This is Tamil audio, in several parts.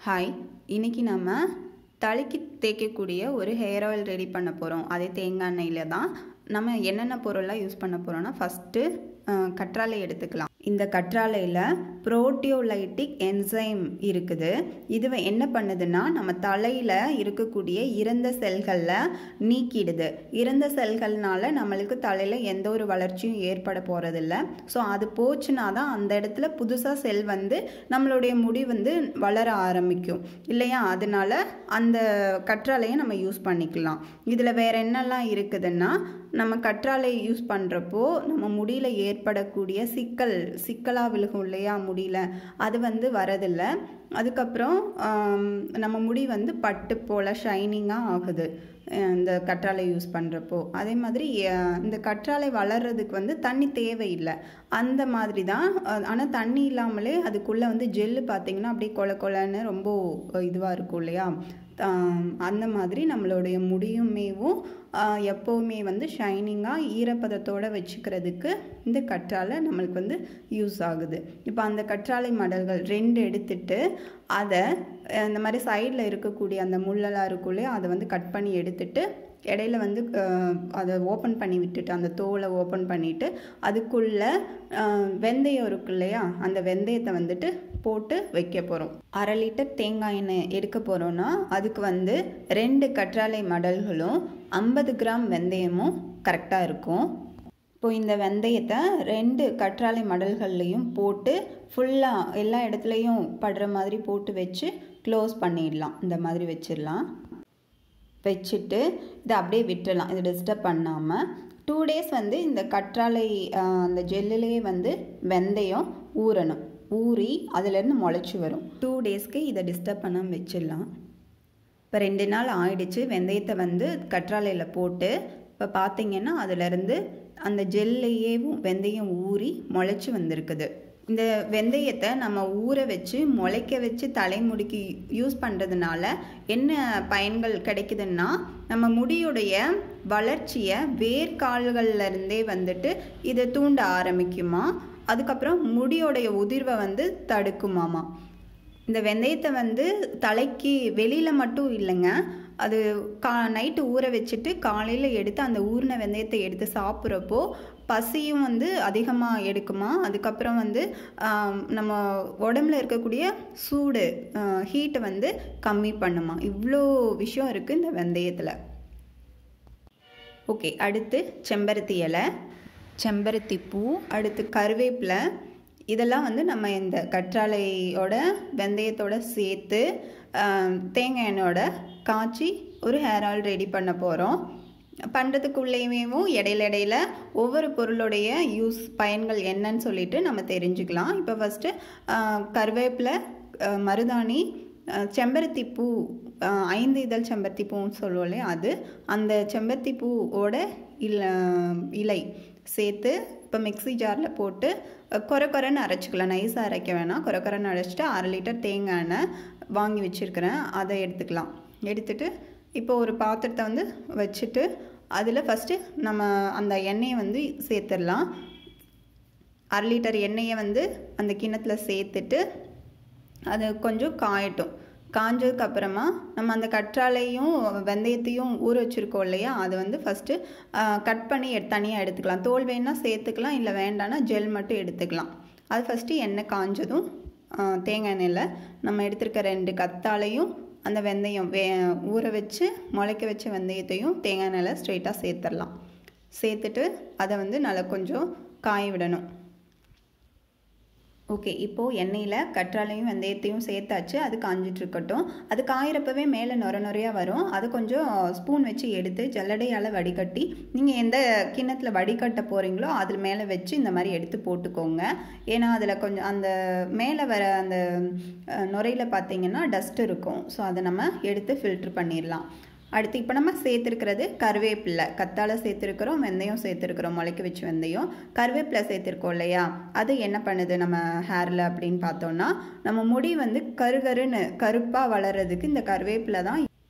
ஹாய் இன்னைக்கு நம்ம தலைக்கு தேய்க்கக்கூடிய ஒரு ஹேர் ஆயில் ரெடி பண்ண போகிறோம் அதே தேங்காய் எண்ணெயில் தான் நம்ம என்னென்ன பொருள்லாம் யூஸ் பண்ண போகிறோம்னா ஃபஸ்ட்டு கற்றாழை எடுத்துக்கலாம் இந்த கற்றாழையில் புரோட்டியோலைட்டிக் என்சைம் இருக்குது இது என்ன பண்ணுதுன்னா நம்ம தலையில் இருக்கக்கூடிய இறந்த செல்களில் நீக்கிடுது இறந்த செல்கள்னால நம்மளுக்கு தலையில் எந்த ஒரு வளர்ச்சியும் ஏற்பட போகிறதில்ல ஸோ அது போச்சுன்னா தான் அந்த இடத்துல புதுசாக செல் வந்து நம்மளுடைய முடி வந்து வளர ஆரம்பிக்கும் இல்லையா அதனால அந்த கற்றாழையை நம்ம யூஸ் பண்ணிக்கலாம் இதில் வேற என்னெல்லாம் இருக்குதுன்னா நம்ம கற்றாழை யூஸ் பண்ணுறப்போ நம்ம முடியில் ஏற்படக்கூடிய சிக்கல் சிக்கலாக விழுகும் இல்லையா முடியல அது வந்து வரதில்லை அதுக்கப்புறம் நம்ம முடி வந்து பட்டு போல் ஷைனிங்காக ஆகுது இந்த கற்றாழை யூஸ் பண்ணுறப்போ அதே மாதிரி இந்த கற்றாழை வளர்கிறதுக்கு வந்து தண்ணி தேவையில்லை அந்த மாதிரி தான் ஆனால் தண்ணி இல்லாமலே அதுக்குள்ளே வந்து ஜெல்லு பார்த்திங்கன்னா அப்படியே கொல கொலன்னு ரொம்ப இதுவாக இருக்கும் இல்லையா அந்த மாதிரி நம்மளுடைய முடியுமேவும் எப்போவுமே வந்து ஷைனிங்காக ஈரப்பதத்தோடு வச்சுக்கிறதுக்கு இந்த கற்றாழை நம்மளுக்கு வந்து யூஸ் ஆகுது இப்போ அந்த கற்றாழை மடல்கள் ரெண்டு எடுத்துட்டு அதை இந்த மாதிரி சைடில் இருக்கக்கூடிய அந்த முள்ளெல்லாம் இருக்கும் இல்லையா அதை வந்து கட் பண்ணி எடுத்துட்டு இடையில வந்து அதை ஓப்பன் பண்ணி விட்டுட்டு அந்த தோலை ஓப்பன் பண்ணிவிட்டு அதுக்குள்ளே வெந்தயம் இருக்கு இல்லையா அந்த வெந்தயத்தை வந்துட்டு போட்டு வைக்க போகிறோம் அரை லிட்டர் தேங்காய் எண்ணெய் எடுக்க போகிறோன்னா அதுக்கு வந்து ரெண்டு கற்றாழை மடல்களும் ஐம்பது கிராம் வெந்தயமும் கரெக்டாக இருக்கும் இப்போ இந்த வெந்தயத்தை ரெண்டு கற்றாழை மடல்கள்லையும் போட்டு ஃபுல்லாக எல்லா இடத்துலையும் படுற மாதிரி போட்டு வச்சு க்ளோஸ் பண்ணிடலாம் இந்த மாதிரி வச்சிடலாம் வச்சுட்டு இதை அப்படியே விட்டுடலாம் இது டிஸ்டர்ப் பண்ணாமல் டூ டேஸ் வந்து இந்த கற்றாழை அந்த ஜெல்லுலேயே வந்து வெந்தயம் ஊறணும் ஊறி அதிலேருந்து முளைச்சி வரும் டூ டேஸ்க்கு இதை டிஸ்டர்ப் பண்ணாமல் வச்சிடலாம் இப்போ ரெண்டு நாள் ஆயிடுச்சு வெந்தயத்தை வந்து கற்றாழையில் போட்டு இப்போ பார்த்தீங்கன்னா அதிலேருந்து அந்த ஜெல்லையேவும் வெந்தயம் ஊறி முளைச்சி வந்திருக்குது இந்த வெந்தயத்தை நம்ம ஊற வச்சு முளைக்க வச்சு தலைமுடிக்கு யூஸ் பண்ணுறதுனால என்ன பயன்கள் கிடைக்குதுன்னா நம்ம முடியுடைய வளர்ச்சியை வேர்கால்கள்லேருந்தே வந்துட்டு இதை தூண்ட ஆரம்பிக்குமா அதுக்கப்புறம் முடியோடைய உதிர்வை வந்து தடுக்குமாமா இந்த வெந்தயத்தை வந்து தலைக்கு வெளியில் மட்டும் இல்லைங்க அது கா நைட்டு ஊற வச்சுட்டு காலையில் எடுத்து அந்த ஊறின வெந்தயத்தை எடுத்து சாப்பிட்றப்போ பசியும் வந்து அதிகமாக எடுக்குமா அதுக்கப்புறம் வந்து நம்ம உடம்புல இருக்கக்கூடிய சூடு ஹீட்டை வந்து கம்மி பண்ணுமா இவ்வளோ விஷயம் இருக்குது இந்த வெந்தயத்தில் ஓகே அடுத்து செம்பருத்தி இலை செம்பருத்தி பூ அடுத்து கருவேப்பிலை இதெல்லாம் வந்து நம்ம இந்த கற்றாழையோட வெந்தயத்தோட சேர்த்து தேங்காய் எண்ணெயோட காய்ச்சி ஒரு ஹேர் ஆயில் ரெடி பண்ண போகிறோம் பண்ணுறதுக்குள்ளேயும் இடையில இடையில ஒவ்வொரு பொருளுடைய யூஸ் பயன்கள் என்னன்னு சொல்லிட்டு நம்ம தெரிஞ்சுக்கலாம் இப்போ ஃபஸ்ட்டு கருவேப்பிலை மருதாணி செம்பருத்தி பூ ஐந்து இதழ் செம்பருத்தி பூன்னு சொல்லுவோம் இல்லையா அது அந்த செம்பருத்தி பூவோட இல இலை சேர்த்து இப்போ மிக்சி ஜாரில் போட்டு குறை குறைன்னு அரைச்சிக்கலாம் நைஸாக அரைக்க வேணாம் குறை குறைன்னு அரைச்சிட்டு அரை லிட்டர் தேங்காய் எண்ணெய் வாங்கி வச்சுருக்கிறேன் அதை எடுத்துக்கலாம் எடுத்துட்டு இப்போ ஒரு பாத்திரத்தை வந்து வச்சுட்டு அதில் ஃபஸ்ட்டு நம்ம அந்த எண்ணெயை வந்து சேர்த்துடலாம் அரை லிட்டர் எண்ணெயை வந்து அந்த கிண்ணத்தில் சேர்த்துட்டு அது கொஞ்சம் காயட்டும் காஞ்சதுக்கு அப்புறமா நம்ம அந்த கற்றாழையும் வெந்தயத்தையும் ஊற வச்சுருக்கோம் இல்லையா அதை வந்து ஃபஸ்ட்டு கட் பண்ணி தனியாக எடுத்துக்கலாம் தோல் வேணால் சேர்த்துக்கலாம் இல்லை வேண்டான்னா ஜெல் மட்டும் எடுத்துக்கலாம் அது ஃபஸ்ட்டு எண்ணெய் காஞ்சதும் தேங்காய் எண்ணெயில் நம்ம எடுத்துருக்க ரெண்டு கத்தாழையும் அந்த வெந்தயம் வே ஊற வச்சு முளைக்க வச்ச வெந்தயத்தையும் தேங்காய் எண்ணெயில் ஸ்ட்ரெயிட்டாக சேர்த்துடலாம் சேர்த்துட்டு அதை வந்து நல்லா கொஞ்சம் காய விடணும் ஓகே இப்போது எண்ணெயில் கற்றாழையும் வெந்தயத்தையும் சேர்த்தாச்சு அது காஞ்சிட்ருக்கட்டும் அது காயிறப்பவே மேலே நொர நொறையாக வரும் அது கொஞ்சம் ஸ்பூன் வச்சு எடுத்து ஜல்லடையால் வடிகட்டி நீங்கள் எந்த கிண்ணத்தில் வடிகட்ட போகிறீங்களோ அதில் மேலே வச்சு இந்த மாதிரி எடுத்து போட்டுக்கோங்க ஏன்னா அதில் கொஞ்சம் அந்த மேலே வர அந்த நுரையில் பார்த்தீங்கன்னா டஸ்ட் இருக்கும் ஸோ அதை நம்ம எடுத்து ஃபில்ட்ரு பண்ணிடலாம் அடுத்து இப்போ நம்ம சேர்த்துருக்கிறது கருவேப்பிலை கத்தாழை சேர்த்துருக்குறோம் வெந்தயம் சேர்த்துருக்குறோம் முளைக்க வச்சு வெந்தயம் கருவேப்பிலை சேர்த்துருக்கோம் இல்லையா அது என்ன பண்ணுது நம்ம ஹேரில் அப்படின்னு பார்த்தோன்னா நம்ம முடி வந்து கருகருன்னு கருப்பாக வளர்கிறதுக்கு இந்த கருவேப்பிலை தான்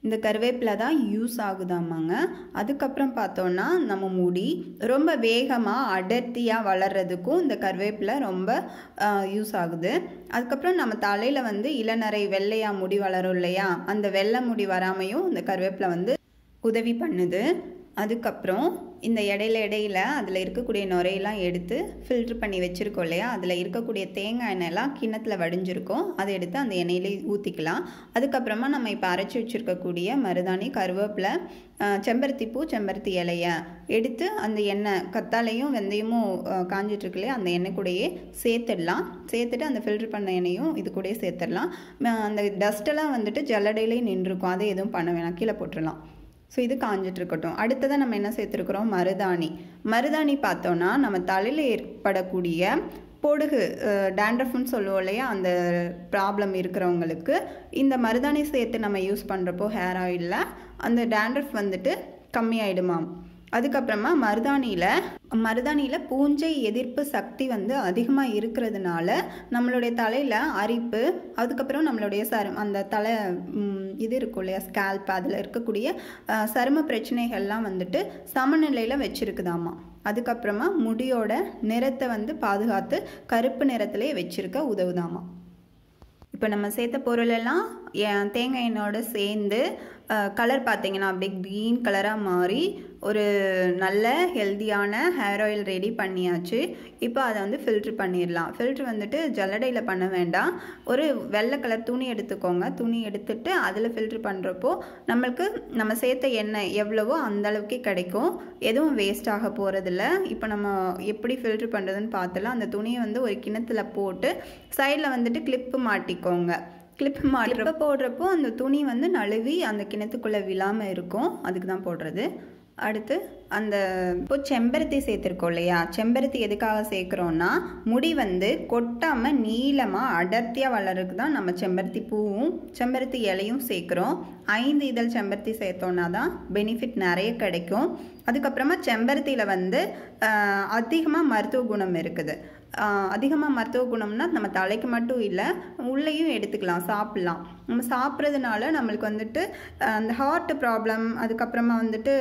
இந்த கருவேப்பிலை தான் யூஸ் ஆகுதாமாங்க அதுக்கப்புறம் பார்த்தோன்னா நம்ம முடி ரொம்ப வேகமாக அடர்த்தியாக வளர்கிறதுக்கும் இந்த கருவேப்பிலை ரொம்ப யூஸ் ஆகுது அதுக்கப்புறம் நம்ம தலையில் வந்து இளநரை வெள்ளையாக முடி வளரும் இல்லையா அந்த வெள்ளை முடி வராமையும் இந்த கருவேப்பிலை வந்து உதவி பண்ணுது அதுக்கப்புறம் இந்த இடையில இடையில அதில் இருக்கக்கூடிய நுரையெல்லாம் எடுத்து ஃபில்ட்ரு பண்ணி வச்சுருக்கோம் இல்லையா அதில் இருக்கக்கூடிய தேங்காய் எண்ணெயெல்லாம் கிண்ணத்தில் வடிஞ்சிருக்கும் அதை எடுத்து அந்த எண்ணெயிலே ஊற்றிக்கலாம் அதுக்கப்புறமா நம்ம இப்போ அரைச்சி வச்சுருக்கக்கூடிய மருதாணி கருவேப்பிலை செம்பருத்தி பூ செம்பருத்தி இலைய எடுத்து அந்த எண்ணெய் கத்தாலையும் வெந்தயமும் காஞ்சிட்ருக்கு இல்லையா அந்த எண்ணெய் கூடயே சேர்த்துடலாம் சேர்த்துட்டு அந்த ஃபில்ட்ரு பண்ண எண்ணெயும் இது கூடயே சேர்த்துடலாம் அந்த டஸ்ட்டெல்லாம் வந்துட்டு ஜல்லடையிலே நின்றுருக்கும் அதை எதுவும் பண்ண வேணாம் கீழே போட்டுடலாம் ஸோ இது காஞ்சிட்டு இருக்கட்டும் அடுத்ததாக நம்ம என்ன சேர்த்துருக்குறோம் மருதாணி மருதாணி பார்த்தோன்னா நம்ம தலையில் ஏற்படக்கூடிய பொடுகு டேண்ட்ரஃப்னு சொல்லுவோம் இல்லையா அந்த ப்ராப்ளம் இருக்கிறவங்களுக்கு இந்த மருதாணி சேர்த்து நம்ம யூஸ் பண்ணுறப்போ ஹேர் ஆயிலில் அந்த டேண்ட்ரஃப் வந்துட்டு கம்மியாயிடுமாம் அதுக்கப்புறமா மருதாணியில் மருதாணியில் பூஞ்சை எதிர்ப்பு சக்தி வந்து அதிகமாக இருக்கிறதுனால நம்மளுடைய தலையில் அரிப்பு அதுக்கப்புறம் நம்மளுடைய சரும் அந்த தலை இது இருக்கும் இல்லையா ஸ்கேல்ப் அதில் இருக்கக்கூடிய சரும பிரச்சனைகள்லாம் வந்துட்டு சமநிலையில் வச்சுருக்குதாமா அதுக்கப்புறமா முடியோட நிறத்தை வந்து பாதுகாத்து கருப்பு நிறத்திலே வச்சுருக்க உதவுதாமா இப்போ நம்ம சேர்த்த பொருளெல்லாம் தேங்காய் எண்ணெயோட சேர்ந்து கலர் பார்த்தீங்கன்னா அப்படியே க்ரீன் கலராக மாறி ஒரு நல்ல ஹெல்த்தியான ஹேர் ஆயில் ரெடி பண்ணியாச்சு இப்போ அதை வந்து ஃபில்ட்ரு பண்ணிடலாம் ஃபில்ட்ரு வந்துட்டு ஜல்லடையில் பண்ண வேண்டாம் ஒரு வெள்ளை கலர் துணி எடுத்துக்கோங்க துணி எடுத்துட்டு அதில் ஃபில்ட்ரு பண்ணுறப்போ நம்மளுக்கு நம்ம சேர்த்த எண்ணெய் எவ்வளவோ அந்த அளவுக்கு கிடைக்கும் எதுவும் வேஸ்ட் ஆக போகிறதில்ல இப்போ நம்ம எப்படி ஃபில்ட்ரு பண்ணுறதுன்னு பார்த்துலாம் அந்த துணியை வந்து ஒரு கிணத்துல போட்டு சைடில் வந்துட்டு கிளிப்பு மாட்டிக்கோங்க கிளிப் மாட்டுறப்ப போடுறப்போ அந்த துணி வந்து நழுவி அந்த கிணத்துக்குள்ளே விழாமல் இருக்கும் அதுக்கு தான் போடுறது அடுத்து அந்த இப்போ செம்பருத்தி சேர்த்துருக்கோம் இல்லையா செம்பருத்தி எதுக்காக சேர்க்குறோன்னா முடி வந்து கொட்டாமல் நீளமாக அடர்த்தியாக வளர்றதுக்கு தான் நம்ம செம்பருத்தி பூவும் செம்பருத்தி இலையும் சேர்க்குறோம் ஐந்து இதழ் செம்பருத்தி சேர்த்தோன்னா தான் பெனிஃபிட் நிறைய கிடைக்கும் அதுக்கப்புறமா செம்பருத்தியில் வந்து அதிகமாக மருத்துவ குணம் இருக்குது அதிகமாக மருத்துவ குணம்னா நம்ம தலைக்கு மட்டும் இல்லை உள்ளேயும் எடுத்துக்கலாம் சாப்பிட்லாம் நம்ம சாப்பிட்றதுனால நம்மளுக்கு வந்துட்டு அந்த ஹார்ட் ப்ராப்ளம் அதுக்கப்புறமா வந்துட்டு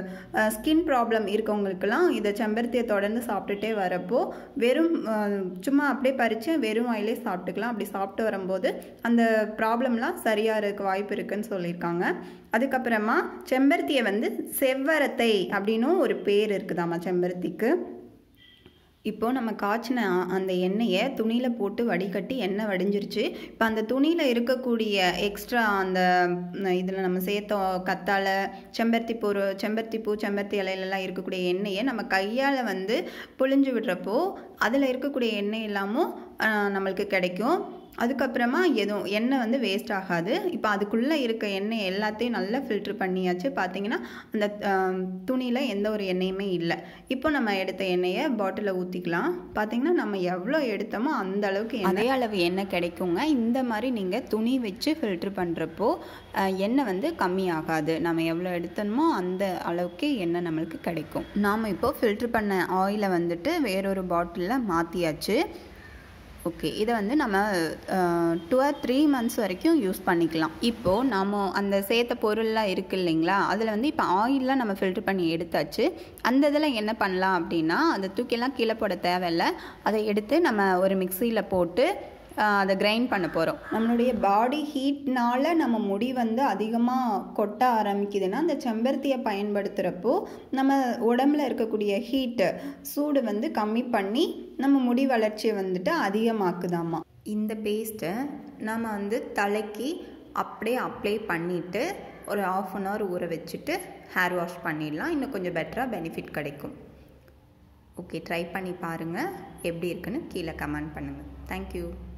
ஸ்கின் ப்ராப்ளம் இருக்கவங்களுக்கெல்லாம் இதை செம்பருத்தியை தொடர்ந்து சாப்பிட்டுட்டே வரப்போ வெறும் சும்மா அப்படியே பறித்து வெறும் வாயிலே சாப்பிட்டுக்கலாம் அப்படி சாப்பிட்டு வரும்போது அந்த ப்ராப்ளம்லாம் சரியாக இருக்க வாய்ப்பு இருக்குன்னு சொல்லியிருக்காங்க அதுக்கப்புறமா செம்பருத்தியை வந்து செவ்வரத்தை அப்படின்னும் ஒரு பேர் இருக்குதாம்மா செம்பருத்திக்கு இப்போது நம்ம காய்ச்சின அந்த எண்ணெயை துணியில் போட்டு வடிகட்டி எண்ணெய் வடிஞ்சிருச்சு இப்போ அந்த துணியில் இருக்கக்கூடிய எக்ஸ்ட்ரா அந்த இதில் நம்ம சேர்த்தோம் கத்தாழை செம்பருத்தி பூ செம்பருத்தி பூ செம்பருத்தி இலையிலலாம் இருக்கக்கூடிய எண்ணெயை நம்ம கையால் வந்து புழிஞ்சு விடுறப்போ அதில் இருக்கக்கூடிய எண்ணெய் எல்லாமும் நம்மளுக்கு கிடைக்கும் அதுக்கப்புறமா எதுவும் எண்ணெய் வந்து வேஸ்ட் ஆகாது இப்போ அதுக்குள்ளே இருக்க எண்ணெய் எல்லாத்தையும் நல்லா ஃபில்ட்ரு பண்ணியாச்சு பார்த்தீங்கன்னா அந்த துணியில் எந்த ஒரு எண்ணெயுமே இல்லை இப்போ நம்ம எடுத்த எண்ணெயை பாட்டிலில் ஊற்றிக்கலாம் பார்த்தீங்கன்னா நம்ம எவ்வளோ எடுத்தோமோ அந்த அளவுக்கு அதே அளவு எண்ணெய் கிடைக்குங்க இந்த மாதிரி நீங்கள் துணி வச்சு ஃபில்ட்ரு பண்ணுறப்போ எண்ணெய் வந்து கம்மியாகாது நம்ம எவ்வளோ எடுத்தோமோ அந்த அளவுக்கு எண்ணெய் நம்மளுக்கு கிடைக்கும் நாம் இப்போது ஃபில்ட்ரு பண்ண ஆயிலை வந்துட்டு வேறொரு பாட்டிலில் மாற்றியாச்சு ஓகே இதை வந்து நம்ம டூ ஆர் த்ரீ மந்த்ஸ் வரைக்கும் யூஸ் பண்ணிக்கலாம் இப்போது நம்ம அந்த சேர்த்த பொருள்லாம் இருக்குது இல்லைங்களா அதில் வந்து இப்போ ஆயிலெலாம் நம்ம ஃபில்ட்ரு பண்ணி எடுத்தாச்சு அந்த இதில் என்ன பண்ணலாம் அப்படின்னா அதை தூக்கிலாம் கீழே போட தேவையில்ல அதை எடுத்து நம்ம ஒரு மிக்சியில் போட்டு அதை கிரைண்ட் பண்ண போகிறோம் நம்மளுடைய பாடி ஹீட்னால நம்ம முடி வந்து அதிகமாக கொட்ட ஆரம்பிக்குதுன்னா அந்த செம்பருத்தியை பயன்படுத்துகிறப்போ நம்ம உடம்புல இருக்கக்கூடிய ஹீட்டு சூடு வந்து கம்மி பண்ணி நம்ம முடி வளர்ச்சியை வந்துட்டு அதிகமாக்குதாமா இந்த பேஸ்ட்டை நம்ம வந்து தலைக்கு அப்படியே அப்ளை பண்ணிவிட்டு ஒரு ஆஃப் அன் ஹவர் ஊற வச்சுட்டு ஹேர் வாஷ் பண்ணிடலாம் இன்னும் கொஞ்சம் பெட்டராக பெனிஃபிட் கிடைக்கும் ஓகே ட்ரை பண்ணி பாருங்கள் எப்படி இருக்குன்னு கீழே கமெண்ட் பண்ணுங்கள் தேங்க்யூ